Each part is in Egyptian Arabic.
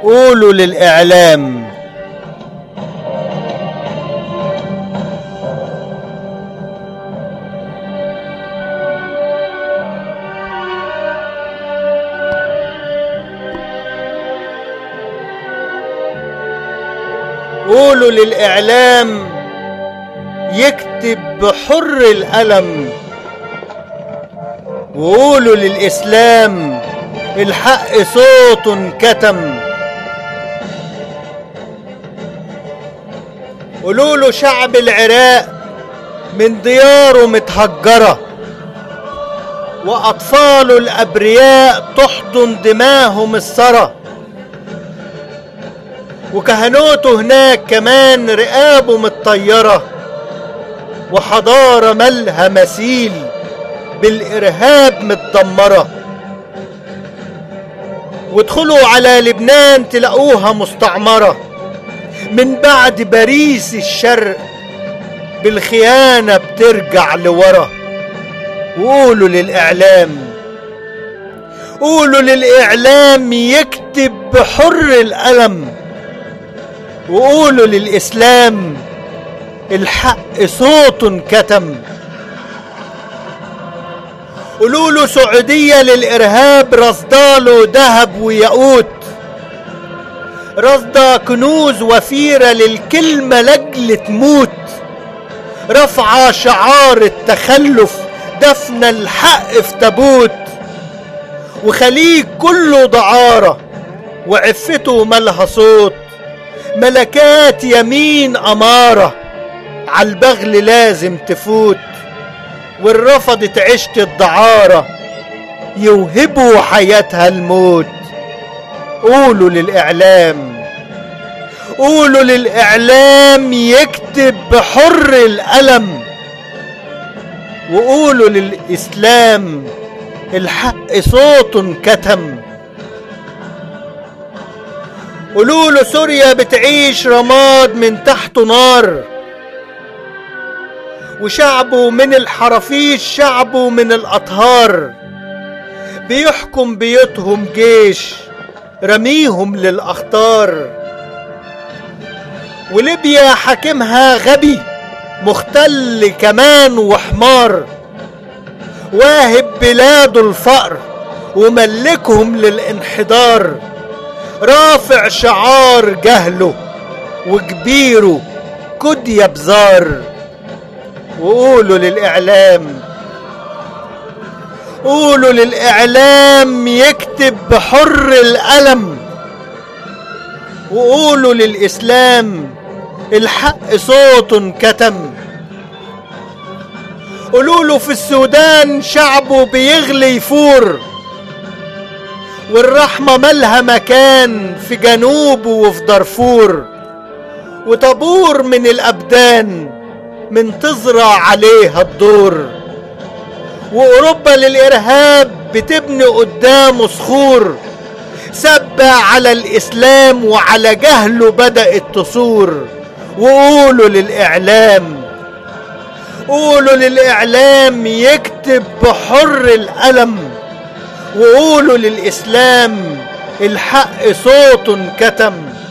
قولوا للإعلام قولوا للإعلام يكتب بحر القلم وقولوا للإسلام الحق صوت كتم قولوا له شعب العراق من دياره متهجرة وأطفاله الأبرياء تحضن دماهم الثرى وكهنوته هناك كمان رقابه متطيرة وحضارة مالها مثيل بالإرهاب متدمرة وادخلوا على لبنان تلاقوها مستعمرة من بعد باريس الشرق بالخيانة بترجع لورا وقولوا للإعلام قولوا للإعلام يكتب بحر القلم وقولوا للإسلام الحق صوت كتم قولوا له سعودية للإرهاب رصداله ذهب وياقوت رصدة كنوز وفيرة للكلمة لجل تموت رفع شعار التخلف دفن الحق في تابوت وخليج كله دعارة وعفته مالها صوت ملكات يمين أمارة عالبغل لازم تفوت والرفضت عشت الدعارة يوهبوا حياتها الموت قولوا للإعلام قولوا للإعلام يكتب بحر القلم وقولوا للإسلام الحق صوت كتم قولوا له سوريا بتعيش رماد من تحته نار وشعبه من الحرافيش شعبه من الأطهار بيحكم بيوتهم جيش رميهم للأخطار وليبيا حاكمها غبي مختل كمان وحمار واهب بلاده الفقر وملكهم للانحدار رافع شعار جهله وكبيره كد يا بزار وقولوا للإعلام قولوا للإعلام يكتب بحر القلم وقولوا للإسلام الحق صوت كتم قولوا له في السودان شعبه بيغلي يفور والرحمة مالها مكان في جنوب وفي دارفور وطابور من الأبدان من تزرع عليها الدور وأوروبا للإرهاب بتبني قدامه صخور سبة على الإسلام وعلى جهله بدأت تصور وقولوا للإعلام قولوا للإعلام يكتب بحر القلم وقولوا للإسلام الحق صوت كتم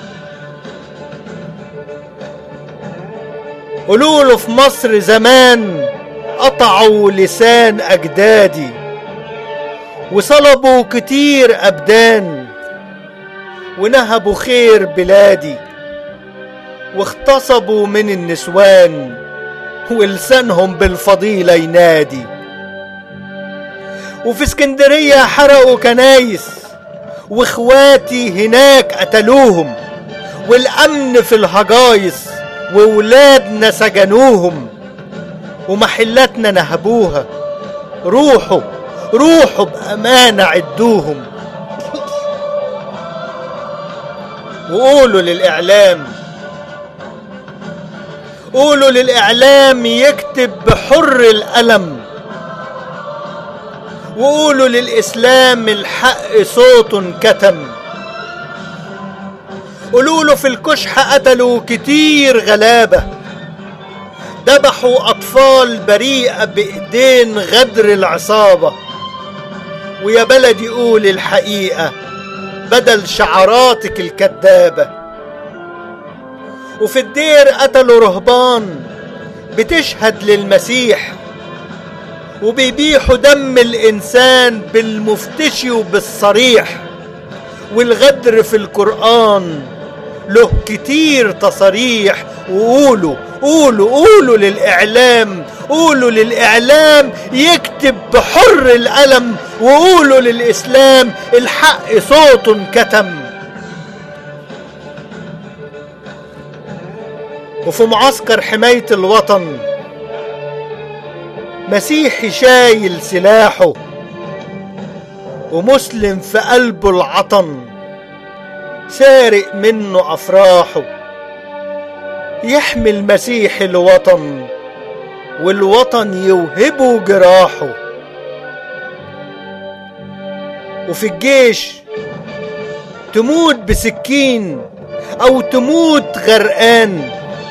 قولوا له في مصر زمان قطعوا لسان أجدادي وصلبوا كتير أبدان ونهبوا خير بلادي واغتصبوا من النسوان ولسانهم بالفضيلة ينادي وفي اسكندرية حرقوا كنايس واخواتي هناك قتلوهم والأمن في الهجايس وولادنا سجنوهم ومحلاتنا نهبوها روحوا روحوا بأمانة عدوهم وقولوا للإعلام قولوا للإعلام يكتب بحر القلم وقولوا للإسلام الحق صوت كتم قولوا له في الكشح قتلوا كتير غلابة ذبحوا أطفال بريئة بإيدين غدر العصابة ويا بلدي قول الحقيقة بدل شعاراتك الكذابة وفي الدير قتلوا رهبان بتشهد للمسيح وبيبيحوا دم الإنسان بالمفتشي وبالصريح والغدر في القرآن له كتير تصريح وقولوا قولوا قولوا للإعلام قولوا للإعلام يكتب بحر القلم وقولوا للإسلام الحق صوت كتم وفي معسكر حماية الوطن مسيحي شايل سلاحه ومسلم في قلبه العطن سارق منه أفراحه يحمي المسيح الوطن والوطن يوهبه جراحه وفي الجيش تموت بسكين أو تموت غرقان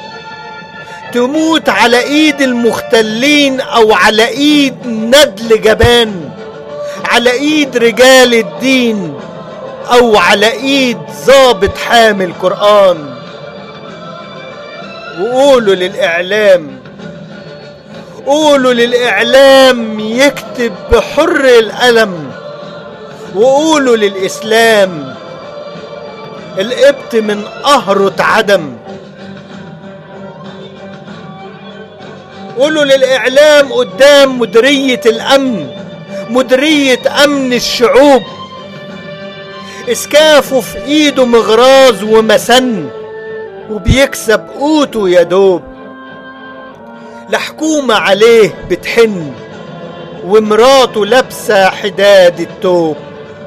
تموت على ايد المختلين او على ايد ندل جبان على ايد رجال الدين او على ايد ضابط حامل قرآن وقولوا للاعلام قولوا للاعلام يكتب بحر القلم وقولوا للاسلام القبط من قهره اتعدم قولوا للإعلام قدام مديرية الأمن مديرية أمن الشعوب اسكافه في ايده مغراز ومسن وبيكسب قوته يا دوب الحكومة عليه بتحن ومراته لابسة حداد التوب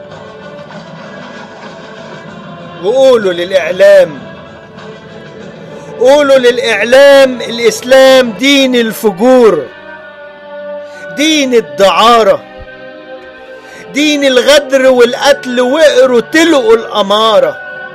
وقولوا للإعلام قولوا للإعلام الإسلام دين الفجور دين الدعارة دين الغدر والقتل وقروا تلقوا الأمارة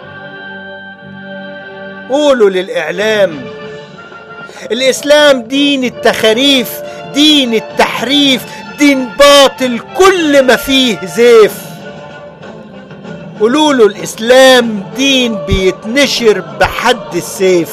قولوا للإعلام الإسلام دين التخاريف دين التحريف دين باطل كل ما فيه زيف قولوا له الإسلام دين بيتنشر بحد السيف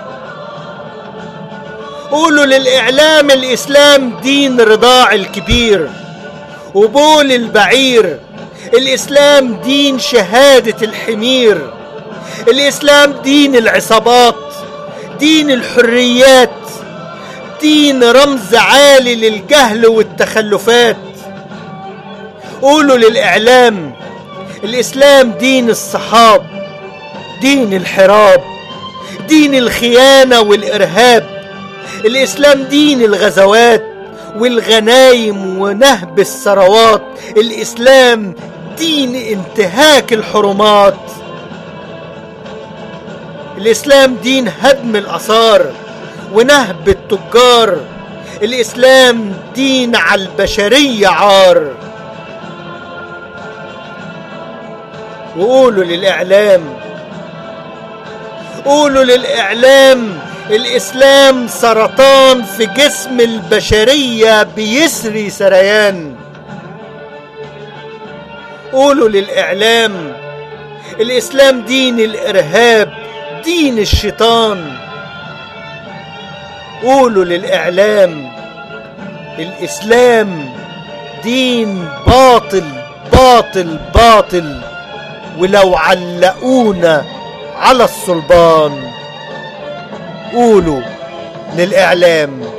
قولوا للإعلام الإسلام دين رضاع الكبير وبول البعير الإسلام دين شهادة الحمير الإسلام دين العصابات دين الحريات دين رمز عالي للجهل والتخلفات قولوا للإعلام الإسلام دين الصحاب دين الحراب دين الخيانة والإرهاب الإسلام دين الغزوات والغنايم ونهب الثروات الإسلام دين انتهاك الحرمات الإسلام دين هدم الآثار ونهب التجار الإسلام دين على البشرية عار وقولوا للإعلام قولوا للإعلام الإسلام سرطان في جسم البشرية بيسري سريان قولوا للإعلام الإسلام دين الإرهاب دين الشيطان قولوا للإعلام الإسلام دين باطل باطل باطل ولو علقونا على الصلبان قولوا للإعلام